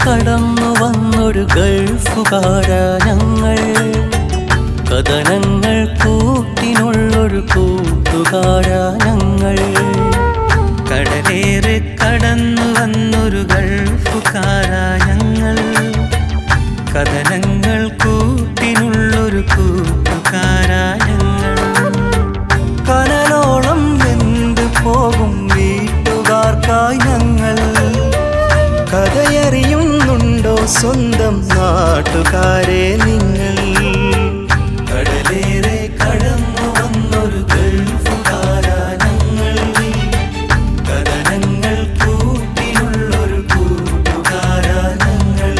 കടന്നു വന്നൊരു ഗൾഫുകാര ഞങ്ങൾ കഥനങ്ങൾ കൂട്ടിനുള്ളൊരു കൂട്ടുകാര ഞങ്ങൾ കടലേറെ കടന്നു വന്നൊരു ഗൾഫുകാരാ ഞങ്ങൾ കഥനങ്ങൾ കൂട്ടിനുള്ളൊരു കൂട്ടുകാരാ ഞങ്ങൾ കനലോളം വെന്ത് പോകും വീട്ടുകാർക്കായി ഞങ്ങൾ കഥയറിയുന്നുണ്ടോ സ്വന്തം നാട്ടുകാരെ നിങ്ങൾ കടലേറെ കടന്നു വന്നൊരു ഗൾഫുകാരാ ഞങ്ങൾ കഥനങ്ങൾ കൂട്ടിനുള്ളൊരു കൂട്ടുകാരാ ഞങ്ങൾ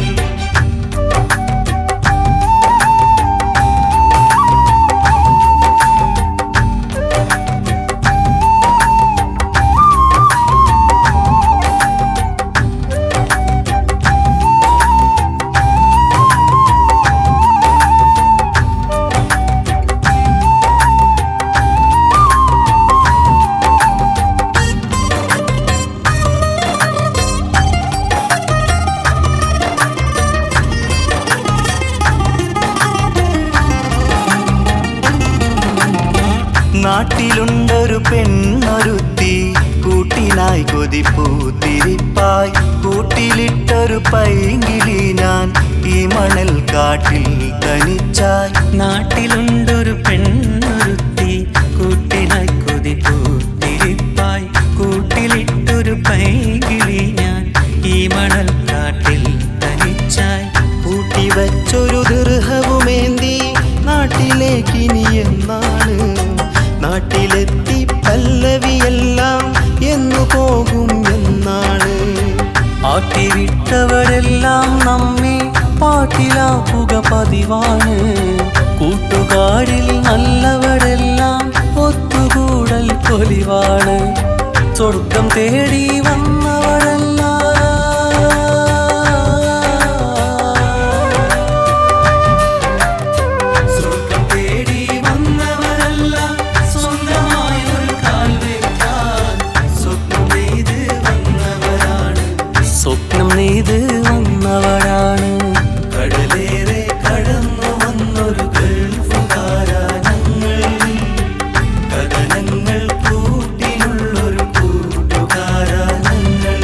നാട്ടിലുണ്ടൊരു പെണ്ണൊരുത്തി കൂട്ടിനായി കൊതിപ്പൂത്തിരിപ്പായി കൂട്ടിലിട്ടൊരു പൈങ്കിളി ഞാൻ ഈ മണൽ കാട്ടിൽ തനിച്ചായി നാട്ടിലുണ്ടൊരു പെണ്ണൊരുത്തി കൂട്ടിനായി കൊതിപ്പൂത്തിരിപ്പായി കൂട്ടിലിട്ടൊരു പൈകിളി ഞാൻ ഈ മണൽ കാട്ടിൽ തനിച്ചായി കൂട്ടി വച്ചൊരു ദീർഘവുമേന്തി നാട്ടിലേക്കിനി എന്നാണ് നാട്ടിലെത്തി പല്ലവിയെല്ലാം എന്നു പോകും എന്നാണ് ആട്ടിവിട്ടവരെല്ലാം നമ്മെ പാട്ടിലാക്കുക പതിവാണ് കൂട്ടുകാരിൽ നല്ലവരെല്ലാം ഒത്തുകൂടൽ പൊലിവാണ് സ്വർഗം തേടി വന്നവരെല്ലാം സ്വർഗം തേടി വന്നവരെല്ലാം സ്വന്തമായ ഒരു കാൽ വെക്കാൻ സ്വപ്നം നെയ്ത് വന്നവരാണ് സ്വപ്നം നെയ്ത് വന്നവരാണ് കടലേറെ കടന്നു വന്നൊരു ഗൾഫുകാരാ ഞങ്ങൾ കഥനങ്ങൾ കൂട്ടിനുള്ളൊരു കൂട്ടുകാരാ ഞങ്ങൾ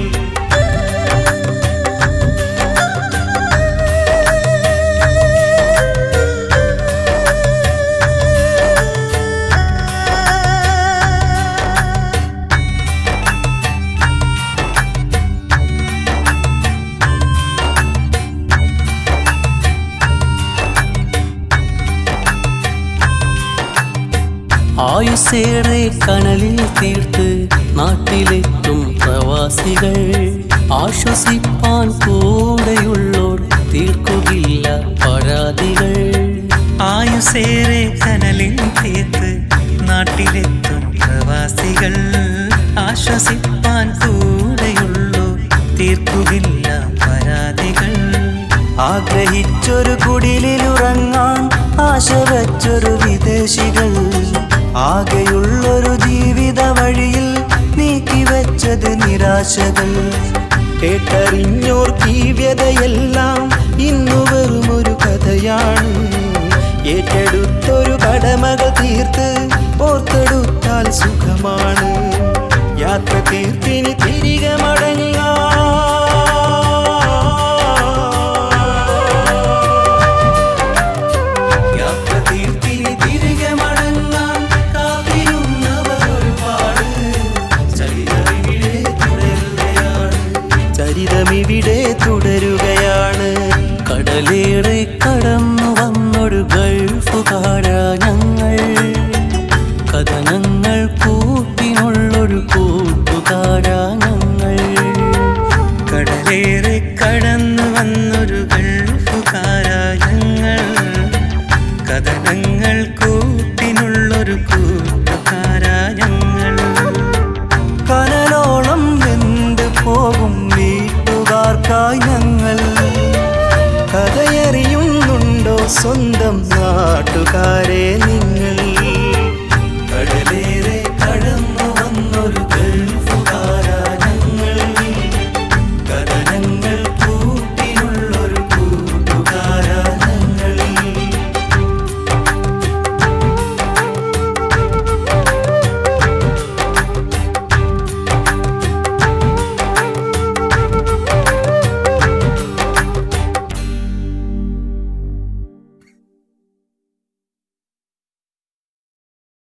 ആയുസേറെ കനലിൽ തീർത്ത് നാട്ടിലെത്തും പ്രവാസികൾ ആശ്വസിപ്പാൻ കൂടെയുള്ളോർ തീർക്കുകയില്ല പരാതികൾ ആയുസേറെ കനലിൽ തീർത്ത് നാട്ടിലെത്തും പ്രവാസികൾ ആശ്വസിപ്പാൻ കൂടെയുള്ളൂ തീർക്കുകില്ല പരാതികൾ ആഗ്രഹിച്ചൊരു കുടിലിലുറങ്ങാൻ ആശ വച്ചൊരു വിദേശികൾ ആകെയുള്ളൊരു ജീവിത വഴിയിൽ നീക്കിവെച്ചത് നിരാശകൾ കേട്ടറിഞ്ഞോർക്ക് ഈ വ്യതയെല്ലാം ഇന്നു വെറുമൊരു കഥയാണ് ഏറ്റെടുത്തൊരു കടമകൾ തീർത്ത് ഓർത്തെടുത്താൽ സുഖമാണ് യാത്ര